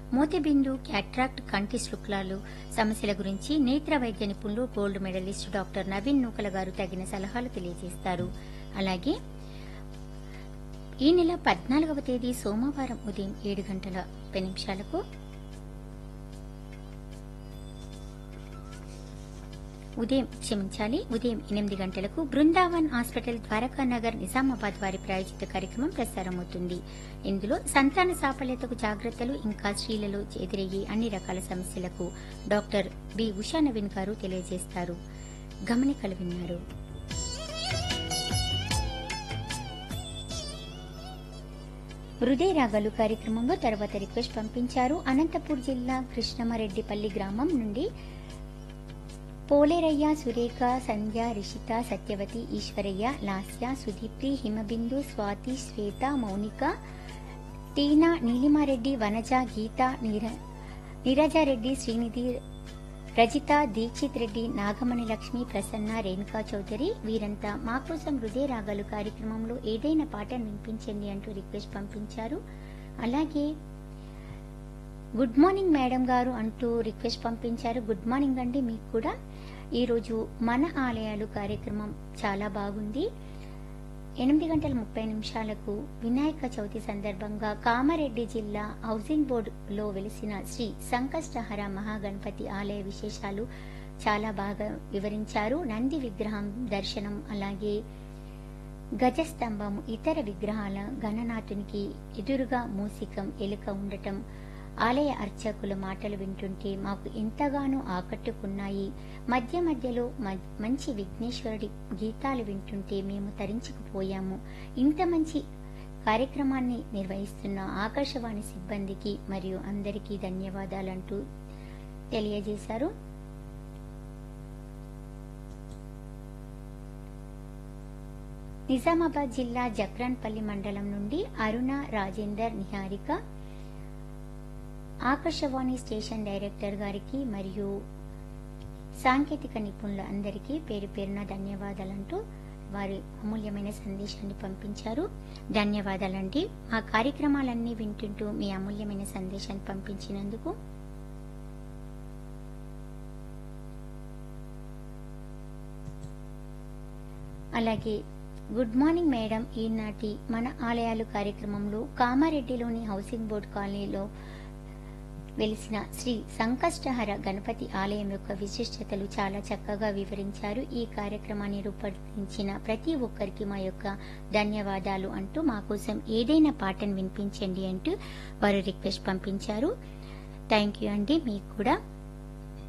మోతిబిందు cataract కంటి శుక్లాలు సమస్యల గురించి నేత్ర వైద్య నిపుణులు gold medalist doctor Naveen Nukala గారు తగిన సలహాలు తెలియజేస్తారు అలాగే ఈ నెల పద్నాలుగవ తేదీ సోమవారం ఉదయం ఏడు గంటల ముప్పై నిమిషాలకు ఉదయం క్షమించాలి ఉదయం ఎనిమిది గంటలకు బృందావన్ హాస్పిటల్ ద్వారకా నగర్ నిజామాబాద్ వారి ప్రాయోజిత కార్యక్రమం ప్రసారమవుతుంది ఇందులో సంతాన సాఫల్యతకు జాగ్రత్తలు ఇంకా స్త్రీలలో ఎదురయ్యే అన్ని రకాల సమస్యలకు డాక్టర్ బి ఉషా నవీన్ గారు తెలియజేస్తారు గమనికలు విన్నారు హృదయ రాగాలు కార్యక్రమంలో తర్వాత రిక్వెస్ట్ పంపించారు అనంతపూర్ జిల్లా కృష్ణమారెడ్డిపల్లి గ్రామం నుండి పోలేరయ్య సురేఖ సంధ్య రిషిత సత్యవతి ఈశ్వరయ్య లాస్య సుదీప్తి హిమబిందు స్వాతి శ్వేత మౌనిక టీనా నీలిమారెడ్డి వనజ గీత నీర నీరజారెడ్డి శ్రీనిధి రజిత దీక్షిత్ రెడ్డి నాగమణి లక్ష్మి ప్రసన్న రేణుకా చౌదరి వీరంతా మా కోసం హృదయ రాగాలు కార్యక్రమంలో ఏదైనా పాటను వినిపించండి అంటూ రిక్వెస్ట్ పంపించారు అలాగే గుడ్ మార్నింగ్ మేడం గారు అంటూ రిక్వెస్ట్ పంపించారు గుడ్ మార్నింగ్ అండి మీకు కూడా ఈరోజు మన ఆలయాలు కార్యక్రమం చాలా బాగుంది ఎనిమిది గంటల ముప్పై నిమిషాలకు వినాయక చవితి సందర్భంగా కామారెడ్డి జిల్లా హౌసింగ్ బోర్డులో వెలిసిన శ్రీ సంకష్టహర మహాగణపతి ఆలయ విశేషాలు చాలా బాగా వివరించారు నంది విగ్రహం దర్శనం అలాగే గజస్తంభం ఇతర విగ్రహాల గణనాథునికి ఎదురుగా మూసికం ఎలుక ఉండటం ఆలయ అర్చకుల మాటలు వింటుంటే మాకు ఎంతగానో ఆకట్టుకున్నాయి మధ్య మధ్యలో మ- మంచి విఘ్నేశ్వరుడి గీతాలు వింటుంటే మేము తరించుకుపోయాము ఇంత మంచి కార్యక్రమాన్ని నిర్వహిస్తున్న ఆకాశవాణి సిబ్బందికి మరియు అందరికీ ధన్యవాదాలంటూ తెలియజేశారు నిజామాబాద్ జిల్లా జక్రాన్పల్లి మండలం నుండి అరుణ రాజేందర్ నిహారిక ఆకాశవాణి స్టేషన్ డైరెక్టర్ గారికి మరియు సాంకేతిక నిపుణుల అందరికీ పేరు పేరున ధన్యవాదాలంటూ వారి అమూల్యమైన సందేశాన్ని పంపించారు ధన్యవాదాలండి మా కార్యక్రమాలన్నీ వింటుంటూ మీ అమూల్యమైన సందేశాన్ని పంపించినందుకు అలాగే గుడ్ మార్నింగ్ మేడం ఈనాటి మన ఆలయాలు కార్యక్రమంలో కామారెడ్డిలోని హౌసింగ్ బోర్డు కాలనీలో వెలిసిన శ్రీ సంకష్టహర గణపతి ఆలయం యొక్క విశిష్టతలు చాలా చక్కగా వివరించారు ఈ కార్యక్రమాన్ని రూపొందించిన ప్రతి ఒక్కరికి మా యొక్క ధన్యవాదాలు అంటూ మా కోసం ఏదైనా పాటను వినిపించండి అంటూ వారు రిక్వెస్ట్ పంపించారు థ్యాంక్ యూ అండి మీకు కూడా